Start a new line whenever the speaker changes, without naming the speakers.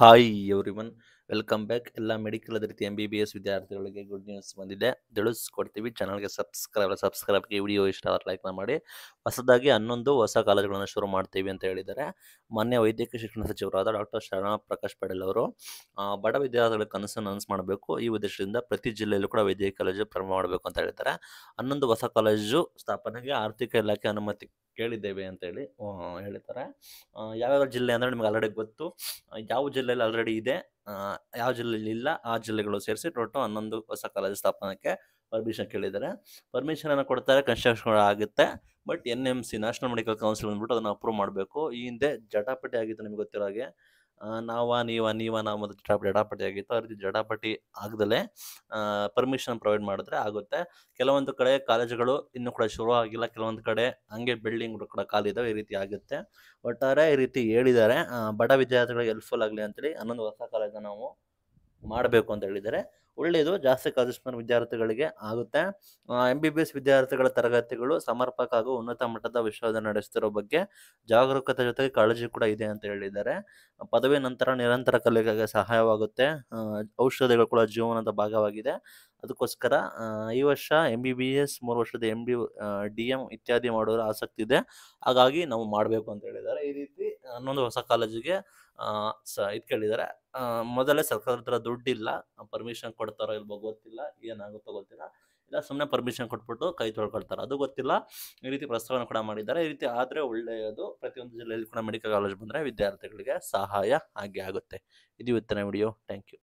hi everyone welcome back ಎಲ್ಲ medical ಅದೇ ರೀತಿ ಎಂ ಬಿ ಬಿ ಎಸ್ ವಿದ್ಯಾರ್ಥಿಗಳಿಗೆ ಗುಡ್ ನ್ಯೂಸ್ ಬಂದಿದೆ ತಿಳಿಸ್ಕೊಡ್ತೀವಿ ಚಾನಲ್ಗೆ ಸಬ್ಸ್ಕ್ರೈಬ್ ಸಬ್ಸ್ಕ್ರೈಬ್ಗೆ ವಿಡಿಯೋ ಇಷ್ಟ ಆದರೆ ಲೈಕ್ನ ಮಾಡಿ ಹೊಸದಾಗಿ ಹನ್ನೊಂದು ಹೊಸ ಕಾಲೇಜುಗಳನ್ನು ಶುರು ಮಾಡ್ತೀವಿ ಅಂತ ಹೇಳಿದ್ದಾರೆ ಮಾನ್ಯ ವೈದ್ಯಕೀಯ ಶಿಕ್ಷಣ ಸಚಿವರಾದ ಡಾಕ್ಟರ್ ಶರಣ ಪ್ರಕಾಶ್ ಪಟೇಲ್ ಅವರು ಆ, ಬಡ ವಿದ್ಯಾರ್ಥಿಗಳ ಕನಸನ್ನು ನನಸು ಮಾಡಬೇಕು ಈ ಉದ್ದೇಶದಿಂದ ಪ್ರತಿ ಜಿಲ್ಲೆಯಲ್ಲೂ ಕೂಡ ವೈದ್ಯಕೀಯ ಕಾಲೇಜು ಪ್ರಾರಂಭ ಮಾಡಬೇಕು ಅಂತ ಹೇಳಿದ್ದಾರೆ ಹನ್ನೊಂದು ಹೊಸ ಕಾಲೇಜು ಸ್ಥಾಪನೆಗೆ ಆರ್ಥಿಕ ಇಲಾಖೆ ಅನುಮತಿ ಕೇಳಿದ್ದೇವೆ ಅಂತೇಳಿ ಆ, ಹೇಳಿದ್ದಾರೆ ಆ, ಯಾವ್ಯಾವ ಜಿಲ್ಲೆ ಅಂದರೆ ನಿಮ್ಗೆ ಆಲ್ರೆಡಿ ಗೊತ್ತು ಆ, ಯಾವ ಜಿಲ್ಲೆಯಲ್ಲಿ ಆಲ್ರೆಡಿ ಇದೆ ಆ, ಯಾವ ಜಿಲ್ಲೆಯಲ್ಲಿ ಇಲ್ಲ ಆ ಜಿಲ್ಲೆಗಳು ಸೇರಿಸಿ ಟೋಟಲ್ ಹನ್ನೊಂದು ಹೊಸ ಕಾಲೇಜು ಸ್ಥಾಪನೆಗೆ ಪರ್ಮಿಷನ್ ಕೇಳಿದ್ದಾರೆ ಪರ್ಮಿಷನ್ ಅನ್ನು ಕೊಡ್ತಾರೆ ಕನ್ಸ್ಟ್ರಕ್ಷನ್ ಆಗುತ್ತೆ but N M C national medical council ಅಂದ್ಬಿಟ್ಟು ಅದನ್ನು ಅಪ್ರೂವ್ ಮಾಡಬೇಕು ಈ ಹಿಂದೆ ಜಟಾಪಟಿ ಆಗಿತ್ತು ನಿಮ್ಗೆ ಗೊತ್ತಿರೋ ಹಾಗೆ ಆ, ನಾವ ನೀವ ನೀವ ನಾವು ಮತ್ತು ಜಟಾಪಟಿ ಜಟಾಪಟಿ ಆಗಿತ್ತು ಆ ರೀತಿ ಜಟಾಪಟಿ ಆಗದಲ್ಲೇ ಪರ್ಮಿಷನ್ ಪ್ರೊವೈಡ್ ಮಾಡಿದ್ರೆ ಆಗುತ್ತೆ ಕೆಲವೊಂದು ಕಡೆ ಕಾಲೇಜುಗಳು ಇನ್ನೂ ಕೂಡ ಶುರು ಆಗಿಲ್ಲ ಕೆಲವೊಂದು ಕಡೆ ಹಂಗೆ ಬಿಲ್ಡಿಂಗ್ ಕೂಡ ಖಾಲಿ ಇದಾವೆ ಈ ರೀತಿ ಆಗುತ್ತೆ ಒಟ್ಟಾರೆ ಈ ರೀತಿ ಹೇಳಿದ್ದಾರೆ ಆ, ಬಡ ವಿದ್ಯಾರ್ಥಿಗಳಿಗೆ ಹೆಲ್ಪ್ಫುಲ್ ಆಗಲಿ ಅಂತೇಳಿ ಹನ್ನೊಂದು ಹೊಸ ಕಾಲೇಜನ್ನ ನಾವು ಮಾಡಬೇಕು ಅಂತ ಹೇಳಿದ್ದಾರೆ ಒಳ್ಳೆಯದು ಜಾಸ್ತಿ ಕಾಲೇಜಿನ ವಿದ್ಯಾರ್ಥಿಗಳಿಗೆ ಆಗುತ್ತೆ ಎಂ ಬಿ ಬಿ ಎಸ್ ವಿದ್ಯಾರ್ಥಿಗಳ ತರಗತಿಗಳು ಸಮರ್ಪಕ ಹಾಗೂ ಉನ್ನತ ಮಟ್ಟದ ವಿಶ್ವವಿದ್ಯಾಲಯ ನಡೆಸ್ತಿರೋ ಬಗ್ಗೆ ಜಾಗರೂಕತೆ ಜೊತೆಗೆ ಕಾಳಜಿ ಕೂಡ ಇದೆ ಅಂತ ಹೇಳಿದ್ದಾರೆ ಪದವಿ ನಂತರ ನಿರಂತರ ಕಲಿಕೆಗೆ ಸಹಾಯವಾಗುತ್ತೆ ಆ, ಔಷಧಿಗಳು ಕೂಡ ಜೀವನದ ಭಾಗವಾಗಿದೆ ಅದಕ್ಕೋಸ್ಕರ ಆ, ಈ ವರ್ಷ ಎಂ ಬಿ ಬಿ ಎಸ್ ಮೂರು ವರ್ಷದ ಎಂ ಬಿ ಡಿ ಎಂ ಇತ್ಯಾದಿ ಮಾಡೋರ ಆಸಕ್ತಿ ಇದೆ ಹಾಗಾಗಿ ನಾವು ಮಾಡಬೇಕು ಅಂತ ಹೇಳಿದ್ದಾರೆ ಈ ರೀತಿ ಹನ್ನೊಂದು ಹೊಸ ಕಾಲೇಜಿಗೆ ಆ, ಸ ಇದು ಕೇಳಿದ್ದಾರೆ ಆ, ಮೊದಲೇ ಸರ್ಕಾರದ ಹತ್ರ ದುಡ್ಡಿಲ್ಲ ಪರ್ಮಿಷನ್ ಕೊಡ್ತಾರೋ ಇಲ್ವೋ ಗೊತ್ತಿಲ್ಲ ಏನಾಗುತ್ತೋ ಗೊತ್ತಿಲ್ಲ ಇಲ್ಲ ಸುಮ್ಮನೆ ಪರ್ಮಿಷನ್ ಕೊಟ್ಬಿಟ್ಟು ಕೈ ತೊಳ್ಕೊಳ್ತಾರೆ ಅದು ಗೊತ್ತಿಲ್ಲ ಈ ರೀತಿ ಪ್ರಸ್ತಾವನೆ ಕೂಡ ಮಾಡಿದ್ದಾರೆ ಈ ರೀತಿ ಆದರೆ ಒಳ್ಳೆಯದು ಪ್ರತಿಯೊಂದು ಜಿಲ್ಲೆಯಲ್ಲಿ ಕೂಡ ಮೆಡಿಕಲ್ ಕಾಲೇಜ್ ಬಂದರೆ ವಿದ್ಯಾರ್ಥಿಗಳಿಗೆ ಸಹಾಯ ಆಗೇ ಆಗುತ್ತೆ ಇದು ಇವತ್ತಿನ ವಿಡಿಯೋ ಥ್ಯಾಂಕ್ ಯು